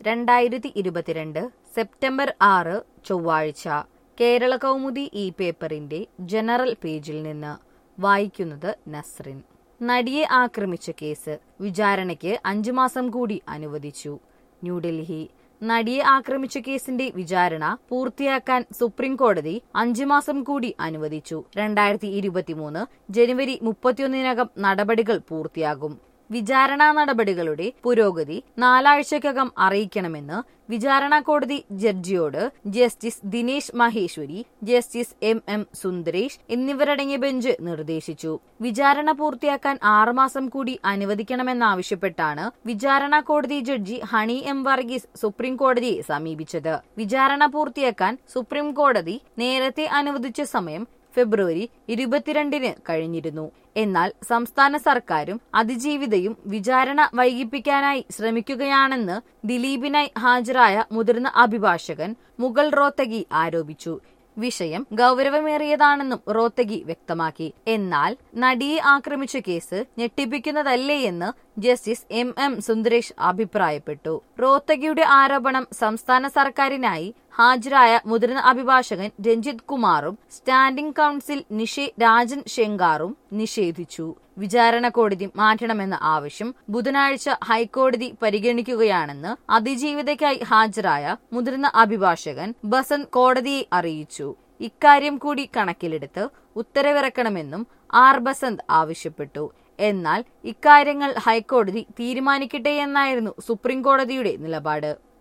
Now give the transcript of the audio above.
രണ്ടായിരത്തി ഇരുപത്തിരണ്ട് സെപ്റ്റംബർ ആറ് ചൊവ്വാഴ്ച കേരള കൗമുദി ഈ പേപ്പറിന്റെ ജനറൽ പേജിൽ നിന്ന് വായിക്കുന്നത് നസ്രിൻ നടിയെ ആക്രമിച്ച കേസ് വിചാരണയ്ക്ക് അഞ്ചു മാസം കൂടി അനുവദിച്ചു ന്യൂഡൽഹി നടിയെ ആക്രമിച്ച കേസിന്റെ വിചാരണ പൂർത്തിയാക്കാൻ സുപ്രീം കോടതി അഞ്ചു മാസം കൂടി അനുവദിച്ചു രണ്ടായിരത്തി ഇരുപത്തിമൂന്ന് ജനുവരി മുപ്പത്തിയൊന്നിനകം നടപടികൾ പൂർത്തിയാകും വിചാരണാ നടപടികളുടെ പുരോഗതി നാലാഴ്ചക്കകം അറിയിക്കണമെന്ന് വിചാരണ കോടതി ജഡ്ജിയോട് justice Dinesh Maheshwari justice M M Sundaresh എന്നിവരടങ്ങിയ ബെഞ്ച് നിർദ്ദേശിച്ചു വിചാരണ പൂർത്തിയാക്കാൻ ആറുമാസം കൂടി അനുവദിക്കണമെന്നാവശ്യപ്പെട്ടാണ് വിചാരണ കോടതി judge Honey M Varghese supreme കോടതിയെ സമീപിച്ചത് വിചാരണ പൂർത്തിയാക്കാൻ സുപ്രീം കോടതി നേരത്തെ അനുവദിച്ച സമയം ഫെബ്രുവരി ഇരുപത്തിരണ്ടിന് കഴിഞ്ഞിരുന്നു എന്നാൽ സംസ്ഥാന സർക്കാരും അതിജീവിതയും വിചാരണ വൈകിപ്പിക്കാനായി ശ്രമിക്കുകയാണെന്ന് ദിലീപിനായി ഹാജരായ മുതിർന്ന അഭിഭാഷകൻ മുഗൾ റോത്തഗി ആരോപിച്ചു വിഷയം ഗൗരവമേറിയതാണെന്നും റോത്തഗി വ്യക്തമാക്കി എന്നാൽ നടിയെ ആക്രമിച്ച കേസ് ഞെട്ടിപ്പിക്കുന്നതല്ലേ എന്ന് ജസ്റ്റിസ് എം എം സുന്ദരേഷ് അഭിപ്രായപ്പെട്ടു റോത്തഗിയുടെ ആരോപണം സംസ്ഥാന സർക്കാരിനായി ഹാജരായ മുതിർന്ന അഭിഭാഷകൻ രഞ്ജിത് കുമാറും സ്റ്റാൻഡിംഗ് കൌൺസിൽ നിഷേ രാജൻ ഷെങ്കാറും നിഷേധിച്ചു വിചാരണ കോടതി മാറ്റണമെന്ന ആവശ്യം ബുധനാഴ്ച ഹൈക്കോടതി പരിഗണിക്കുകയാണെന്ന് അതിജീവിതയ്ക്കായി ഹാജരായ മുതിർന്ന അഭിഭാഷകൻ ബസന്ത് കോടതിയെ അറിയിച്ചു ഇക്കാര്യം കൂടി കണക്കിലെടുത്ത് ഉത്തരവിറക്കണമെന്നും ആർ ബസന്ത് ആവശ്യപ്പെട്ടു എന്നാൽ ഇക്കാര്യങ്ങൾ ഹൈക്കോടതി തീരുമാനിക്കട്ടെയെന്നായിരുന്നു സുപ്രീം കോടതിയുടെ നിലപാട്